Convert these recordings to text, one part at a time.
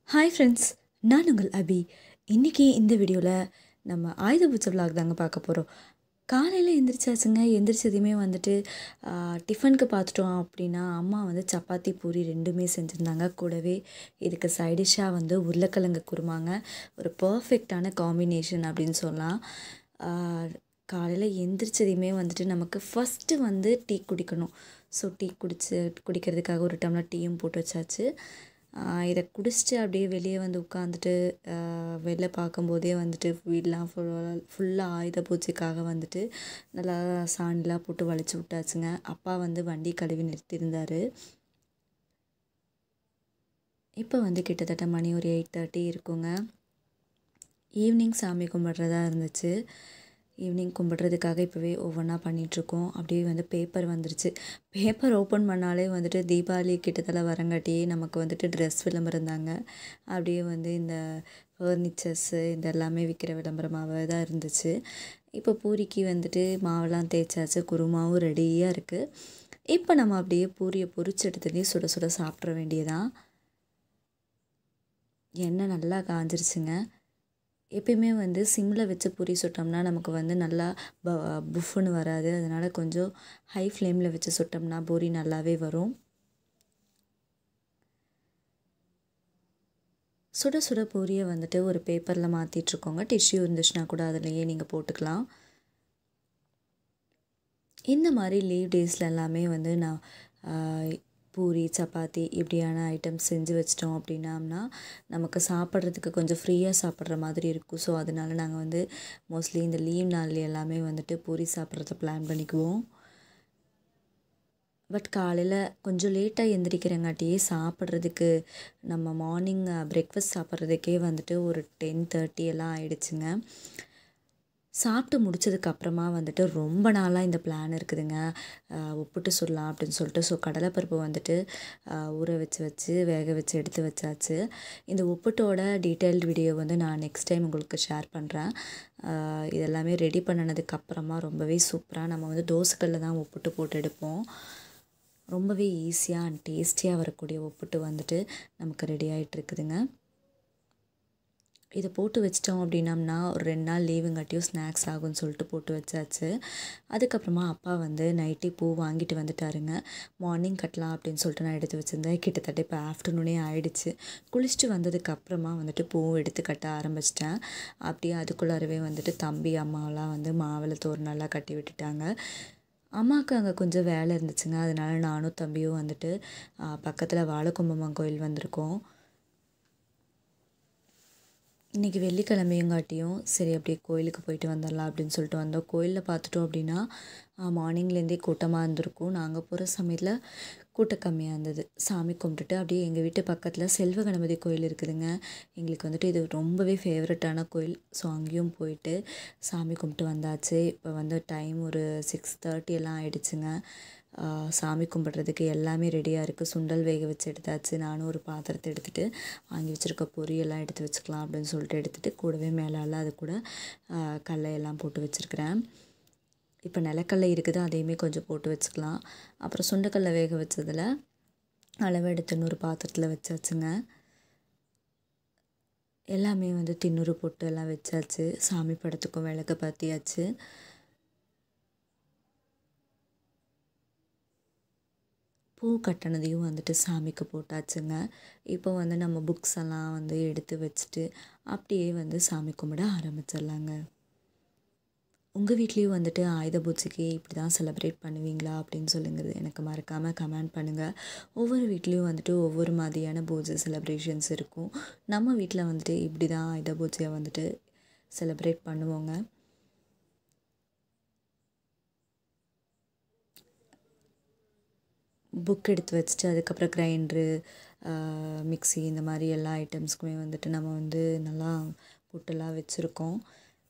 hi friends நான் உங்கள் அபி இன்றைக்கி இந்த வீடியோவில் நம்ம ஆயுத பூஜை vlog தாங்க பார்க்க போகிறோம் காலையில் எந்திரிச்சாச்சுங்க எந்திரிச்சதையுமே வந்துட்டு ஆ, டிஃபனுக்கு பார்த்துட்டோம் அப்படின்னா அம்மா வந்து சப்பாத்தி பூரி ரெண்டுமே செஞ்சுருந்தாங்க கூடவே இதுக்கு சைடிஷ்ஷாக வந்து உருளைக்கிழங்கு குருமாங்க ஒரு பர்ஃபெக்டான காம்பினேஷன் அப்படின்னு சொல்லலாம் காலையில் எந்திரிச்சதையுமே வந்துட்டு நமக்கு ஃபஸ்ட்டு வந்து டீ குடிக்கணும் ஸோ டீ குடிச்சு குடிக்கிறதுக்காக ஒரு டம்ளர் டீயும் போட்டு வச்சாச்சு ஆஹ் இதை குடிச்சிட்டு அப்படியே வெளியே வந்து உட்காந்துட்டு வெளில பார்க்கும்போதே வந்துட்டு வீடெலாம் ஃபுல்லாக ஃபுல்லாக ஆயுத பூஜைக்காக வந்துட்டு நல்லா சாணிலாம் போட்டு வலிச்சு விட்டாச்சுங்க அப்பா வந்து வண்டி கழுவி நிறுத்தியிருந்தார் இப்போ வந்து கிட்டத்தட்ட மணி ஒரு எயிட் தேர்ட்டி இருக்குங்க ஈவினிங் சாமி கும்பிட்றதா இருந்துச்சு ஈவினிங் கும்பிட்றதுக்காக இப்போவே ஒவ்வொன்றா பண்ணிகிட்ருக்கோம் அப்படியே வந்து பேப்பர் வந்துருச்சு பேப்பர் ஓப்பன் பண்ணாலே வந்துட்டு தீபாவளி கிட்டத்தட்ட வரங்காட்டியே நமக்கு வந்துட்டு ட்ரெஸ் விளம்பரம் தாங்க அப்படியே வந்து இந்த ஃபர்னிச்சர்ஸு இந்த எல்லாமே விற்கிற விளம்பரமாகவே தான் இருந்துச்சு இப்போ பூரிக்கு வந்துட்டு மாவெல்லாம் தேய்ச்சாச்சு குருமாவும் ரெடியாக இருக்குது இப்போ நம்ம அப்படியே பூரியை பொரிச்சு எடுத்துகிட்டே சுட சுட சாப்பிட்ற வேண்டியதான் எண்ணெய் நல்லா காஞ்சிருச்சுங்க எப்பயுமே வந்து சிம்மில் வச்சு பூரி சுட்டோம்னா நமக்கு வந்து நல்லா ப புஃப்னு வராது அதனால் கொஞ்சம் ஹை ஃப்ளேமில் வச்சு சுட்டோம்னா பூரி நல்லாவே வரும் சுட சுட பூரியை வந்துட்டு ஒரு பேப்பரில் மாற்றிட்டுருக்கோங்க டிஷ்யூ இருந்துச்சுன்னா கூட அதுலேயே நீங்கள் போட்டுக்கலாம் இந்த மாதிரி லீவ் டேஸில் எல்லாமே வந்து நான் ஆஹ், பூரி சப்பாத்தி இப்படியான ஐட்டம்ஸ் செஞ்சு வச்சிட்டோம் அப்படின்னம்னா நமக்கு சாப்பிட்றதுக்கு கொஞ்சம் ஃப்ரீயாக சாப்பிட்ற மாதிரி இருக்கும் ஸோ அதனால நாங்கள் வந்து மோஸ்ட்லி இந்த லீவ் நாள்ல எல்லாமே வந்துட்டு பூரி சாப்பிட்றத பிளான் பண்ணிக்குவோம் பட் காலையில் கொஞ்சம் லேட்டாக எந்திரிக்கிறங்காட்டியே சாப்பிட்றதுக்கு நம்ம மார்னிங் பிரேக்ஃபாஸ்ட் சாப்பிட்றதுக்கே வந்துட்டு ஒரு டென் தேர்ட்டி எல்லாம் ஆயிடுச்சுங்க சாப்பிட்டு முடிச்சதுக்கு அப்புறமா வந்துட்டு ரொம்ப நாளாக இந்த பிளான் இருக்குதுங்க ஆஹ் உப்புட்டு சொல்லலாம் அப்படின்னு சொல்லிட்டு ஸோ கடலைப்பருப்பு வந்துட்டு ஆஹ் ஊற வச்சு வச்சு வேக வச்சு எடுத்து வச்சாச்சு இந்த உப்புட்டோட டீட்டெயில்டு வீடியோ வந்து நான் நெக்ஸ்ட் டைம் உங்களுக்கு ஷேர் பண்ணுறேன் இதெல்லாமே ரெடி பண்ணினதுக்கு அப்புறமா ரொம்பவே சூப்பராக நம்ம வந்து தோசைக்கல்ல தான் உப்புட்டு போட்டு எடுப்போம் ரொம்பவே ஈஸியாக அண்ட் டேஸ்டியாக வரக்கூடிய உப்புட்டு வந்துட்டு நமக்கு ரெடி ஆகிட்டு இருக்குதுங்க இதை போட்டு வச்சிட்டோம் அப்படின்னம்னா ஒரு ரெண்டு நாள் லீவுங்காட்டியும் ஸ்நாக்ஸ் ஆகும்னு சொல்லிட்டு போட்டு வச்சாச்சு அதுக்கப்புறமா அப்பா வந்து நைட்டி பூ வாங்கிட்டு வந்துட்டாருங்க மார்னிங் கட்டலாம் அப்படின்னு சொல்லிட்டு நான் எடுத்து வச்சுருந்தேன் கிட்டத்தட்ட இப்போ ஆஃப்டர்நூனே ஆயிடுச்சு குளிச்சுட்டு வந்ததுக்கு அப்புறமா வந்துட்டு பூவும் எடுத்து கட்ட ஆரம்பிச்சிட்டேன் அப்படியே அதுக்குள்ளாரவே வந்துட்டு தம்பி அம்மாவெல்லாம் வந்து மாவில் தோரணெல்லாம் கட்டி விட்டுட்டாங்க அம்மாவுக்கு அங்கே கொஞ்சம் வேலை இருந்துச்சுங்க அதனால நானும் தம்பியும் வந்துட்டு பக்கத்தில் வாழைக்கும்பம்மன் கோயில் வந்திருக்கோம் இன்றைக்கி வெள்ளிக்கிழமையுங்காட்டியும் சரி அப்படியே கோயிலுக்கு போயிட்டு வந்துடலாம் அப்படின்னு சொல்லிட்டு வந்தோம் கோயிலில் பார்த்துட்டோம் அப்படின்னா மார்னிங்லேருந்தே கூட்டமாக இருந்திருக்கும் நாங்கள் போகிற சமயத்தில் கூட்டம் கம்மியாக இருந்தது சாமி கும்பிட்டுட்டு அப்படியே எங்கள் வீட்டு பக்கத்தில் செல்வ கணபதி கோயில் இருக்குதுங்க எங்களுக்கு வந்துட்டு இது ரொம்பவே ஃபேவரட்டான கோயில் ஸோ அங்கேயும் போயிட்டு சாமி கும்பிட்டு வந்தாச்சு இப்போ வந்து டைம் ஒரு சிக்ஸ் தேர்ட்டி எல்லாம் ஆயிடுச்சுங்க ஆஹ் சாமி கும்பிட்றதுக்கு எல்லாமே ரெடியாக இருக்குது சுண்டல் வேக வச்சு எடுத்தாச்சு நானும் ஒரு பாத்திரத்தை எடுத்துகிட்டு வாங்கி வச்சுருக்க பொரியெல்லாம் எடுத்து வச்சுக்கலாம் அப்படின்னு சொல்லிட்டு எடுத்துகிட்டு கூடவே மேலால் அது கூட ஆஹ் கடலையெல்லாம் போட்டு வச்சுருக்கிறேன் இப்போ நிலக்கடலை இருக்குது அதையுமே கொஞ்சம் போட்டு வச்சுக்கலாம் அப்புறம் சுண்டக்கடலை வேக வச்சதில் அளவு எடுத்து இன்னொரு பாத்திரத்தில் வச்சாச்சுங்க எல்லாமே வந்து தின்னூறு பொட்டு எல்லாம் வச்சாச்சு சாமி படத்துக்கும் விளக்கு பாத்தியாச்சு பூ கட்டினதையும் வந்துட்டு சாமிக்கு போட்டாச்சுங்க இப்போ வந்து நம்ம புக்ஸ் எல்லாம் வந்து எடுத்து வச்சுட்டு அப்படியே வந்து சாமி கும்பிட ஆரம்பிச்சிடலாங்க உங்கள் வீட்லேயும் வந்துட்டு ஆயுத பூஜைக்கு இப்படி தான் செலிப்ரேட் பண்ணுவீங்களா அப்படின்னு சொல்லுங்கிறது எனக்கு மறக்காமல் கமெண்ட் பண்ணுங்கள் ஒவ்வொரு வீட்லேயும் வந்துட்டு ஒவ்வொரு மாதிரியான பூஜை செலிப்ரேஷன்ஸ் இருக்கும் நம்ம வீட்டில் வந்துட்டு இப்படி தான் ஆயுத பூஜையை வந்துட்டு செலிப்ரேட் பண்ணுவோங்க புக் எடுத்து வச்சுட்டு அதுக்கப்புறம் கிரைண்டரு மிக்ஸி இந்த மாதிரி எல்லா ஐட்டம்ஸ்க்குமே வந்துட்டு நம்ம வந்து நல்லா புட்டெல்லாம் வச்சுருக்கோம்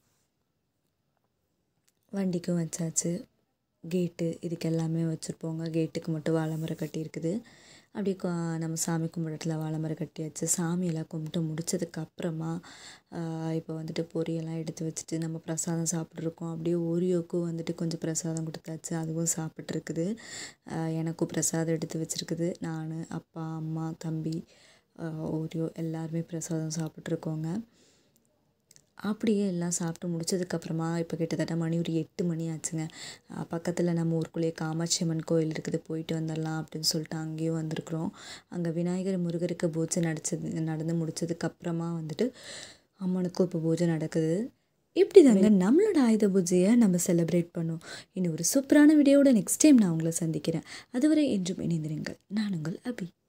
வண்டிக்கும் வச்சாச்சு கேட்டு இதுக்கு எல்லாமே வச்சுருப்போங்க கேட்டுக்கு மட்டும் வாழை மரம் கட்டியிருக்குது அப்படியே கொ- நம்ம சாமி கும்பிடத்துல வாழை மரம் கட்டியாச்சு சாமியெல்லாம் கும்பிட்டு முடிச்சதுக்கு அப்புறமா இப்போ வந்துட்டு பொரியெல்லாம் எடுத்து வச்சுட்டு நம்ம பிரசாதம் சாப்பிட்ருக்கோம் அப்படியே ஓரியோக்கும் வந்துட்டு கொஞ்சம் பிரசாதம் கொடுத்தாச்சு அதுவும் சாப்பிட்ருக்குது ஆஹ் எனக்கும் பிரசாதம் எடுத்து வச்சுருக்குது நான் அப்பா அம்மா தம்பி ஓரியோ எல்லாருமே பிரசாதம் சாப்பிட்ருக்கோங்க அப்படியே எல்லாம் சாப்பிட்டு முடிச்சதுக்கப்புறமா இப்போ கிட்டத்தட்ட மணி ஒரு எட்டு மணி ஆச்சுங்க பக்கத்தில் நம்ம ஊருக்குள்ளேயே காமாட்சி அம்மன் கோயில் இருக்குது போயிட்டு வந்துடலாம் அப்படின்னு சொல்லிட்டு அங்கேயும் வந்திருக்குறோம் அங்கே விநாயகர் முருகருக்கு பூஜை நடிச்சது நடந்து முடிச்சதுக்கப்புறமா வந்துட்டு அம்மனுக்கும் இப்போ பூஜை நடக்குது இப்படி தாங்க நம்மளோட ஆயுத பூஜையை நம்ம செலிப்ரேட் பண்ணோம் இன்னும் ஒரு சூப்பரான வீடியோவோட நெக்ஸ்ட் டைம் நான் உங்களை சந்திக்கிறேன் அதுவரை என்றும் இணைந்திருங்கள் நான் உங்கள் அபி